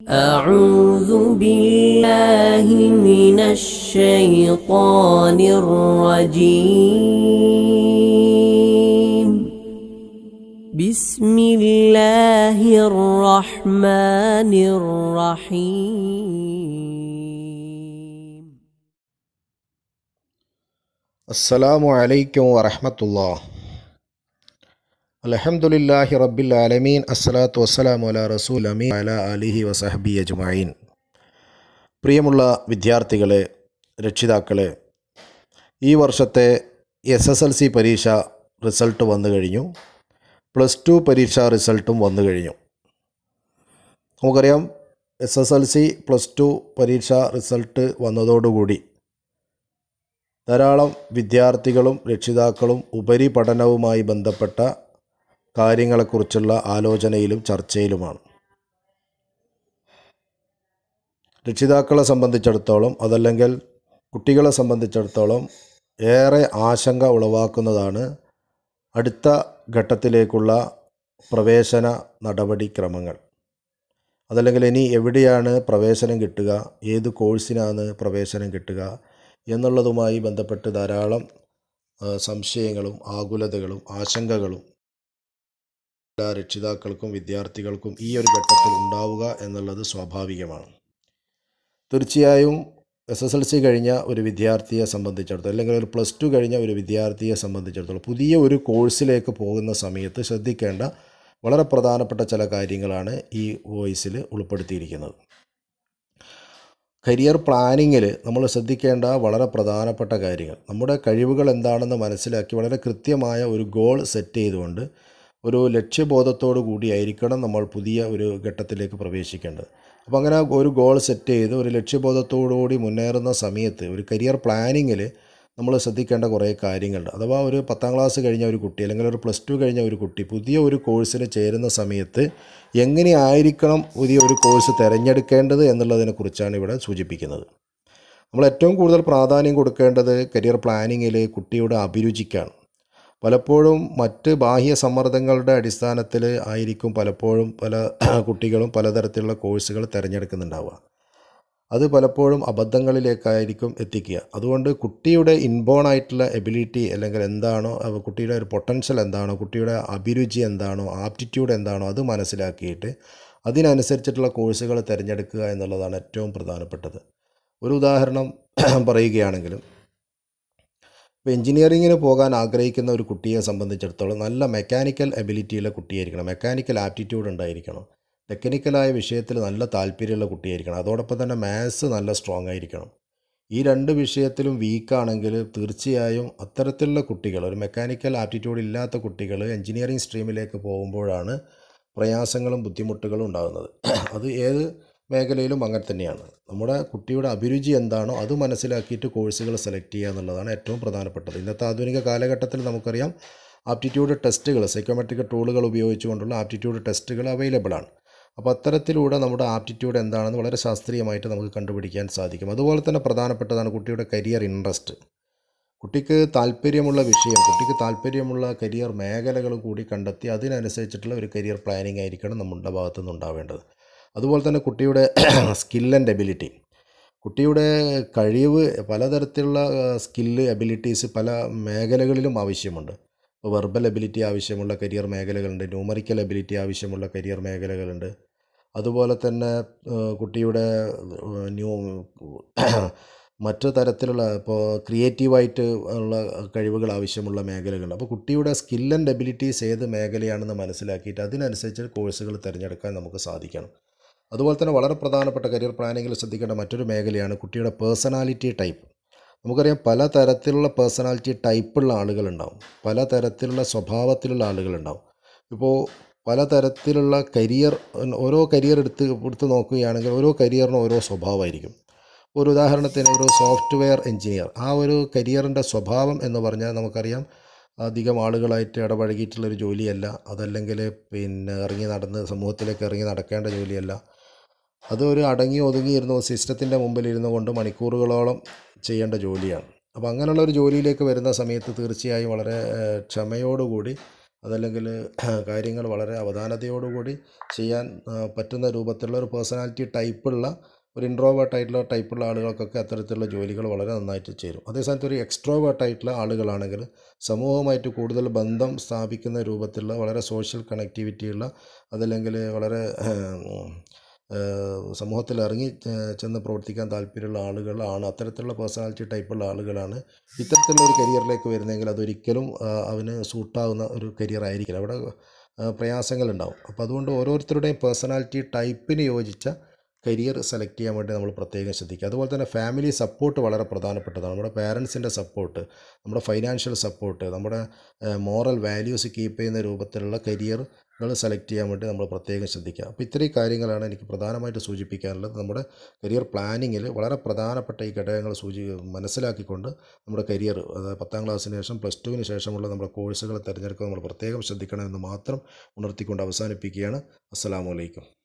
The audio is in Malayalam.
أعوذ بالله من الشيطان الرجيم بسم الله الرحمن الرحيم അസ്സലാമു അലൈക്കും വറഹമത്തുല്ലാ അലഹമുല്ലാഹി റബ്ബിൽ ആലമീൻ അസ്സലാത്തു വസ്സലാമു അല റസൂൽ അമീൻ അല അലിഹി വസഹബി അജ്മഈൻ പ്രിയമുള്ള വിദ്യാർത്ഥികളെ രക്ഷിതാക്കളെ ഈ വർഷത്തെ എസ് എസ് എൽ സി പരീക്ഷ റിസൾട്ട് വന്നു കഴിഞ്ഞു പ്ലസ് ടു പരീക്ഷ റിസൾട്ടും വന്നു കഴിഞ്ഞു നമുക്കറിയാം S S L C plus two പരീക്ഷ റിസൾട്ട് വന്നതോടുകൂടി ധാരാളം വിദ്യാർത്ഥികളും രക്ഷിതാക്കളും ഉപരിപഠനവുമായി ബന്ധപ്പെട്ട കാര്യങ്ങളെക്കുറിച്ചുള്ള ആലോചനയിലും ചർച്ചയിലുമാണ് രക്ഷിതാക്കളെ സംബന്ധിച്ചിടത്തോളം അതല്ലെങ്കിൽ കുട്ടികളെ സംബന്ധിച്ചിടത്തോളം ഏറെ ആശങ്ക ഉളവാക്കുന്നതാണ് അടുത്ത ഘട്ടത്തിലേക്കുള്ള പ്രവേശന നടപടിക്രമങ്ങൾ അതല്ലെങ്കിൽ ഇനി എവിടെയാണ് പ്രവേശനം കിട്ടുക ഏത് കോഴ്സിനാണ് പ്രവേശനം കിട്ടുക എന്നുള്ളതുമായി ബന്ധപ്പെട്ട് ധാരാളം ആ, സംശയങ്ങളും ആകുലതകളും ആശങ്കകളും എല്ലാ രക്ഷിതാക്കൾക്കും വിദ്യാർത്ഥികൾക്കും ഈ ഒരു ഘട്ടത്തിൽ ഉണ്ടാവുക എന്നുള്ളത് സ്വാഭാവികമാണ് തീർച്ചയായും എസ് എസ് എൽ സി കഴിഞ്ഞ ഒരു വിദ്യാർത്ഥിയെ സംബന്ധിച്ചിടത്തോളം അല്ലെങ്കിൽ ഒരു പ്ലസ് ടു കഴിഞ്ഞ ഒരു വിദ്യാർത്ഥിയെ സംബന്ധിച്ചിടത്തോളം പുതിയ ഒരു കോഴ്സിലേക്ക് പോകുന്ന സമയത്ത് ശ്രദ്ധിക്കേണ്ട വളരെ പ്രധാനപ്പെട്ട ചില കാര്യങ്ങളാണ് ഈ വോയിസിൽ ഉൾപ്പെടുത്തിയിരിക്കുന്നത് കരിയർ പ്ലാനിങ്ങിൽ നമ്മൾ ശ്രദ്ധിക്കേണ്ട വളരെ പ്രധാനപ്പെട്ട കാര്യങ്ങൾ നമ്മുടെ കഴിവുകൾ എന്താണെന്ന് മനസ്സിലാക്കി വളരെ കൃത്യമായ ഒരു ഗോൾ സെറ്റ് ചെയ്തുകൊണ്ട് ഒരു ലക്ഷ്യബോധത്തോടു കൂടിയായിരിക്കണം നമ്മൾ പുതിയ ഒരു ഘട്ടത്തിലേക്ക് പ്രവേശിക്കേണ്ടത് അപ്പോൾ അങ്ങനെ ഒരു ഗോൾ സെറ്റ് ചെയ്ത് ഒരു ലക്ഷ്യബോധത്തോടു കൂടി മുന്നേറുന്ന സമയത്ത് ഒരു കരിയർ പ്ലാനിങ്ങിൽ നമ്മൾ ശ്രദ്ധിക്കേണ്ട കുറേ കാര്യങ്ങളുണ്ട് അഥവാ ഒരു പത്താം ക്ലാസ് കഴിഞ്ഞ ഒരു കുട്ടി അല്ലെങ്കിൽ ഒരു പ്ലസ് ടു കഴിഞ്ഞ ഒരു കുട്ടി പുതിയ ഒരു കോഴ്സിന് ചേരുന്ന സമയത്ത് എങ്ങനെയായിരിക്കണം പുതിയ ഒരു കോഴ്സ് തിരഞ്ഞെടുക്കേണ്ടത് എന്നുള്ളതിനെക്കുറിച്ചാണ് ഇവിടെ സൂചിപ്പിക്കുന്നത് നമ്മൾ ഏറ്റവും കൂടുതൽ പ്രാധാന്യം കൊടുക്കേണ്ടത് കരിയർ പ്ലാനിങ്ങിൽ കുട്ടിയുടെ അഭിരുചിക്കാണ് പലപ്പോഴും മറ്റ് ബാഹ്യ സമ്മർദ്ദങ്ങളുടെ അടിസ്ഥാനത്തിൽ ആയിരിക്കും പലപ്പോഴും പല കുട്ടികളും പലതരത്തിലുള്ള കോഴ്സുകൾ തിരഞ്ഞെടുക്കുന്നുണ്ടാവുക അത് പലപ്പോഴും അബദ്ധങ്ങളിലേക്കായിരിക്കും എത്തിക്കുക അതുകൊണ്ട് കുട്ടിയുടെ ഇൻബോൺ ആയിട്ടുള്ള എബിലിറ്റി അല്ലെങ്കിൽ എന്താണോ അവ കുട്ടിയുടെ ഒരു പൊട്ടൻഷ്യൽ എന്താണോ കുട്ടിയുടെ അഭിരുചി എന്താണോ ആപ്റ്റിറ്റ്യൂഡ് എന്താണോ അത് മനസ്സിലാക്കിയിട്ട് അതിനനുസരിച്ചിട്ടുള്ള കോഴ്സുകൾ തിരഞ്ഞെടുക്കുക എന്നുള്ളതാണ് ഏറ്റവും പ്രധാനപ്പെട്ടത് ഒരു ഉദാഹരണം പറയുകയാണെങ്കിൽ ഇപ്പോൾ എഞ്ചിനീയറിങ്ങിന് പോകാൻ ആഗ്രഹിക്കുന്ന ഒരു കുട്ടിയെ സംബന്ധിച്ചിടത്തോളം നല്ല മെക്കാനിക്കൽ എബിലിറ്റിയുള്ള കുട്ടിയായിരിക്കണം മെക്കാനിക്കൽ ആപ്റ്റിറ്റ്യൂഡ് ഉണ്ടായിരിക്കണം ടെക്നിക്കലായ വിഷയത്തിൽ നല്ല താല്പര്യമുള്ള കുട്ടിയായിരിക്കണം അതോടൊപ്പം തന്നെ മാത്സ് നല്ല സ്ട്രോങ് ആയിരിക്കണം ഈ രണ്ട് വിഷയത്തിലും വീക്കാണെങ്കിൽ തീർച്ചയായും അത്തരത്തിലുള്ള കുട്ടികൾ ഒരു മെക്കാനിക്കൽ ആപ്റ്റിറ്റ്യൂഡ് ഇല്ലാത്ത കുട്ടികൾ എഞ്ചിനീയറിംഗ് സ്ട്രീമിലേക്ക് പോകുമ്പോഴാണ് പ്രയാസങ്ങളും ബുദ്ധിമുട്ടുകളും ഉണ്ടാകുന്നത് അത് ഏത് മേഖലയിലും അങ്ങനെ തന്നെയാണ് നമ്മുടെ കുട്ടിയുടെ അഭിരുചി എന്താണോ അത് മനസ്സിലാക്കിയിട്ട് കോഴ്സുകൾ സെലക്ട് ചെയ്യുക എന്നുള്ളതാണ് ഏറ്റവും പ്രധാനപ്പെട്ടത് ഇന്നത്തെ ആധുനിക കാലഘട്ടത്തിൽ നമുക്കറിയാം ആപ്റ്റിറ്റ്യൂഡ് ടെസ്റ്റുകൾ സൈക്കോമെട്രിക് ടൂളുകൾ ഉപയോഗിച്ചുകൊണ്ടുള്ള ആപ്റ്റിറ്റ്യൂഡ് ടെസ്റ്റുകൾ അവൈലബിൾ ആണ് അപ്പോൾ അത്തരത്തിലൂടെ നമ്മുടെ ആപ്റ്റിറ്റ്യൂഡ് എന്താണെന്ന് വളരെ ശാസ്ത്രീയമായിട്ട് നമുക്ക് കണ്ടുപിടിക്കാൻ സാധിക്കും അതുപോലെ തന്നെ പ്രധാനപ്പെട്ടതാണ് കുട്ടിയുടെ കരിയർ ഇൻട്രസ്റ്റ് കുട്ടിക്ക് താല്പര്യമുള്ള വിഷയം കുട്ടിക്ക് താല്പര്യമുള്ള കരിയർ മേഖലകൾ കൂടി കണ്ടെത്തി അതിനനുസരിച്ചിട്ടുള്ള ഒരു കരിയർ പ്ലാനിങ് ആയിരിക്കണം നമ്മുടെ ഭാഗത്തു നിന്ന് ഉണ്ടാവേണ്ടത് അതുപോലെ തന്നെ കുട്ടിയുടെ സ്കിൽ ആൻഡ് എബിലിറ്റി കുട്ടിയുടെ കഴിവ് പലതരത്തിലുള്ള സ്കില്ല് എബിലിറ്റീസ് പല മേഖലകളിലും ആവശ്യമുണ്ട് ഇപ്പോൾ വെർബൽ എബിലിറ്റി ആവശ്യമുള്ള കരിയർ മേഖലകളുണ്ട് ന്യൂമറിക്കൽ എബിലിറ്റി ആവശ്യമുള്ള കരിയർ മേഖലകളുണ്ട് അതുപോലെ തന്നെ ഏഹ്, കുട്ടിയുടെ ഏഹ്, ന്യൂ മറ്റു തരത്തിലുള്ള ഇപ്പോൾ ക്രിയേറ്റീവായിട്ട് ഉള്ള കഴിവുകൾ ആവശ്യമുള്ള മേഖലകളുണ്ട് അപ്പോൾ കുട്ടിയുടെ സ്കിൽ ആൻഡ് എബിലിറ്റീസ് ഏത് മേഖലയാണെന്ന് മനസ്സിലാക്കിയിട്ട് അതിനനുസരിച്ച് കോഴ്സുകൾ തിരഞ്ഞെടുക്കാൻ നമുക്ക് സാധിക്കണം അതുപോലെ തന്നെ വളരെ പ്രധാനപ്പെട്ട കരിയർ പ്ലാനിങ്ങിൽ ശ്രദ്ധിക്കേണ്ട മറ്റൊരു മേഖലയാണ് കുട്ടിയുടെ പേഴ്സണാലിറ്റി ടൈപ്പ് നമുക്കറിയാം പല തരത്തിലുള്ള പേഴ്സണാലിറ്റി ടൈപ്പുള്ള ആളുകളുണ്ടാവും പല തരത്തിലുള്ള സ്വഭാവത്തിലുള്ള ആളുകളുണ്ടാവും ഇപ്പോൾ പല തരത്തിലുള്ള കരിയർ ഓരോ കരിയർ എടുത്ത് എടുത്ത് നോക്കുകയാണെങ്കിൽ ഓരോ കരിയറിനും ഓരോ സ്വഭാവമായിരിക്കും ഒരു ഉദാഹരണത്തിന് ഒരു സോഫ്റ്റ്വെയർ എഞ്ചിനീയർ ആ ഒരു കരിയറിൻ്റെ സ്വഭാവം എന്ന് പറഞ്ഞാൽ നമുക്കറിയാം അധികം ആളുകളായിട്ട് ഇടപഴകിയിട്ടുള്ളൊരു ജോലിയല്ല അതല്ലെങ്കിൽ പിന്നെ ഇറങ്ങി നടന്ന് സമൂഹത്തിലേക്ക് ഇറങ്ങി നടക്കേണ്ട ജോലിയല്ല അത് ഒരു അടങ്ങി ഒതുങ്ങിയിരുന്നു സിസ്റ്റത്തിൻ്റെ മുമ്പിൽ ഇരുന്നു കൊണ്ട് മണിക്കൂറുകളോളം ചെയ്യേണ്ട ജോലിയാണ് അപ്പോൾ അങ്ങനെയുള്ള ഒരു ജോലിയിലേക്ക് വരുന്ന സമയത്ത് തീർച്ചയായും വളരെ ഏഹ്, ക്ഷമയോടുകൂടി അതല്ലെങ്കിൽ കാര്യങ്ങൾ വളരെ അവധാനതയോടുകൂടി ചെയ്യാൻ ആ, പറ്റുന്ന രൂപത്തിലുള്ള ഒരു പേഴ്സണാലിറ്റി ടൈപ്പുള്ള ഒരു ഇൻട്രോവേർട്ട് ആയിട്ടുള്ള ടൈപ്പുള്ള ആളുകൾക്കൊക്കെ അത്തരത്തിലുള്ള ജോലികൾ വളരെ നന്നായിട്ട് ചേരും അതേസമയത്ത് ഒരു എക്സ്ട്രോവേർട്ട് ആയിട്ടുള്ള ആളുകളാണെങ്കിൽ സമൂഹവുമായിട്ട് കൂടുതൽ ബന്ധം സ്ഥാപിക്കുന്ന രൂപത്തിലുള്ള വളരെ സോഷ്യൽ കണക്ടിവിറ്റിയുള്ള അതല്ലെങ്കിൽ വളരെ ഏഹ്, സമൂഹത്തിൽ ഇറങ്ങി ഏഹ്, ചെന്ന് പ്രവർത്തിക്കാൻ താല്പര്യമുള്ള ആളുകളാണ് അത്തരത്തിലുള്ള പേഴ്സണാലിറ്റി ടൈപ്പുള്ള ആളുകളാണ് ഇത്തരത്തിലുള്ള ഒരു കരിയറിലേക്ക് വരുന്നതെങ്കിൽ അതൊരിക്കലും ആ, അവന് സൂട്ടാവുന്ന ഒരു കരിയർ ആയിരിക്കില്ല അവിടെ ആ, പ്രയാസങ്ങളുണ്ടാവും അപ്പോൾ അതുകൊണ്ട് ഓരോരുത്തരുടെയും പേഴ്സണാലിറ്റി ടൈപ്പിന് യോജിച്ച കരിയർ സെലക്ട് ചെയ്യാൻ വേണ്ടി നമ്മൾ പ്രത്യേകം ശ്രദ്ധിക്കുക അതുപോലെ തന്നെ ഫാമിലി സപ്പോർട്ട് വളരെ പ്രധാനപ്പെട്ടതാണ് നമ്മുടെ പാരൻസിൻ്റെ സപ്പോർട്ട് നമ്മുടെ ഫൈനാൻഷ്യൽ സപ്പോർട്ട് നമ്മുടെ മോറൽ വാല്യൂസ് കീപ്പ് ചെയ്യുന്ന രൂപത്തിലുള്ള കരിയറുകൾ സെലക്ട് ചെയ്യാൻ വേണ്ടി നമ്മൾ പ്രത്യേകം ശ്രദ്ധിക്കുക അപ്പോൾ ഇത്രയും കാര്യങ്ങളാണ് എനിക്ക് പ്രധാനമായിട്ട് സൂചിപ്പിക്കാനുള്ളത് നമ്മുടെ കരിയർ പ്ലാനിങ്ങിൽ വളരെ പ്രധാനപ്പെട്ട ഈ ഘടകങ്ങൾ സൂചി മനസ്സിലാക്കിക്കൊണ്ട് നമ്മുടെ കരിയർ അതായത് പത്താം ക്ലാസ്സിന് ശേഷം പ്ലസ് ടുവിന് ശേഷമുള്ള നമ്മുടെ കോഴ്സുകൾ തിരഞ്ഞെടുക്കുക നമ്മൾ പ്രത്യേകം ശ്രദ്ധിക്കണമെന്ന് മാത്രം ഉണർത്തിക്കൊണ്ട് അവസാനിപ്പിക്കുകയാണ് അസ്സലാമു അലൈക്കും